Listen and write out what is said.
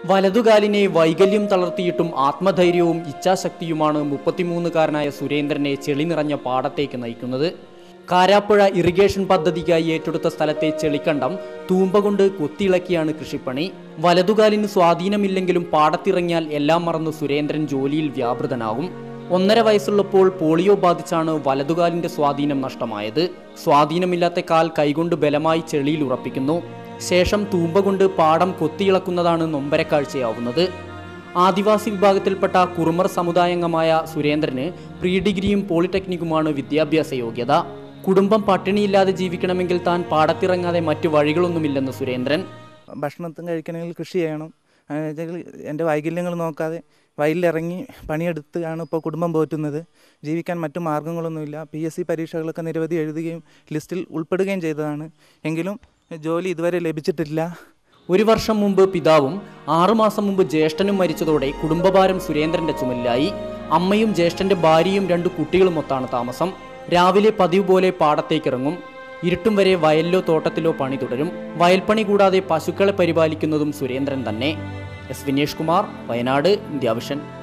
വലതുകാലിനെ വൈകല്യം തളർത്തിയിട്ടും ആത്മധൈര്യവും ഇച്ഛാശക്തിയുമാണ് മുപ്പത്തിമൂന്നുകാരനായ സുരേന്ദ്രനെ ചെളി നിറഞ്ഞ പാടത്തേക്ക് നയിക്കുന്നത് കാരാപ്പുഴ ഇറിഗേഷൻ പദ്ധതിക്കായി ഏറ്റെടുത്ത സ്ഥലത്തെ ചെളിക്കണ്ടം തൂമ്പ കൊണ്ട് കൊത്തിയിളക്കിയാണ് കൃഷിപ്പണി വലതുകാലിന് സ്വാധീനമില്ലെങ്കിലും പാടത്തിറങ്ങിയാൽ എല്ലാം മറന്ന് സുരേന്ദ്രൻ ജോലിയിൽ വ്യാപൃതനാകും ഒന്നര വയസ്സുള്ളപ്പോൾ പോളിയോ ബാധിച്ചാണ് വലതുകാലിന്റെ സ്വാധീനം നഷ്ടമായത് സ്വാധീനമില്ലാത്ത കാൽ കൈകൊണ്ട് ബലമായി ചെളിയിൽ ഉറപ്പിക്കുന്നു ശേഷം തൂമ്പ കൊണ്ട് പാടം കൊത്തിയിളക്കുന്നതാണ് നൊമ്പരക്കാഴ്ചയാവുന്നത് ആദിവാസി വിഭാഗത്തിൽപ്പെട്ട കുറുമർ സമുദായാംഗമായ സുരേന്ദ്രന് പ്രീ ഡിഗ്രിയും പോളിടെക്നിക്കുമാണ് വിദ്യാഭ്യാസ യോഗ്യത കുടുംബം പട്ടിണിയില്ലാതെ ജീവിക്കണമെങ്കിൽ താൻ പാടത്തിറങ്ങാതെ മറ്റു വഴികളൊന്നുമില്ലെന്ന് സുരേന്ദ്രൻ ഭക്ഷണത്തും കഴിക്കണമെങ്കിൽ കൃഷി ചെയ്യണം എന്നുവെച്ചാൽ എൻ്റെ വൈകല്യങ്ങൾ നോക്കാതെ വയലിലിറങ്ങി പണിയെടുത്താണ് ഇപ്പോൾ കുടുംബം പോറ്റുന്നത് ജീവിക്കാൻ മറ്റു മാർഗ്ഗങ്ങളൊന്നുമില്ല പി എസ് സി പരീക്ഷകളൊക്കെ നിരവധി എഴുതുകയും ലിസ്റ്റിൽ ഉൾപ്പെടുകയും ചെയ്തതാണ് എങ്കിലും ജോലി ഇതുവരെ ലഭിച്ചിട്ടില്ല ഒരു വർഷം മുമ്പ് പിതാവും ആറുമാസം മുമ്പ് ജ്യേഷ്ഠനും മരിച്ചതോടെ കുടുംബഭാരം സുരേന്ദ്രന്റെ ചുമലിലായി അമ്മയും ജ്യേഷ്ഠന്റെ ഭാര്യയും രണ്ട് കുട്ടികളും ഒത്താണ് താമസം രാവിലെ പതിവ് പോലെ പാടത്തേക്കിറങ്ങും ഇരുട്ടും വരെ വയലിലോ തോട്ടത്തിലോ പണി തുടരും വയൽപ്പണി കൂടാതെ പശുക്കളെ പരിപാലിക്കുന്നതും സുരേന്ദ്രൻ തന്നെ എസ് വിനേഷ് കുമാർ വയനാട് ഇന്ത്യാവിഷൻ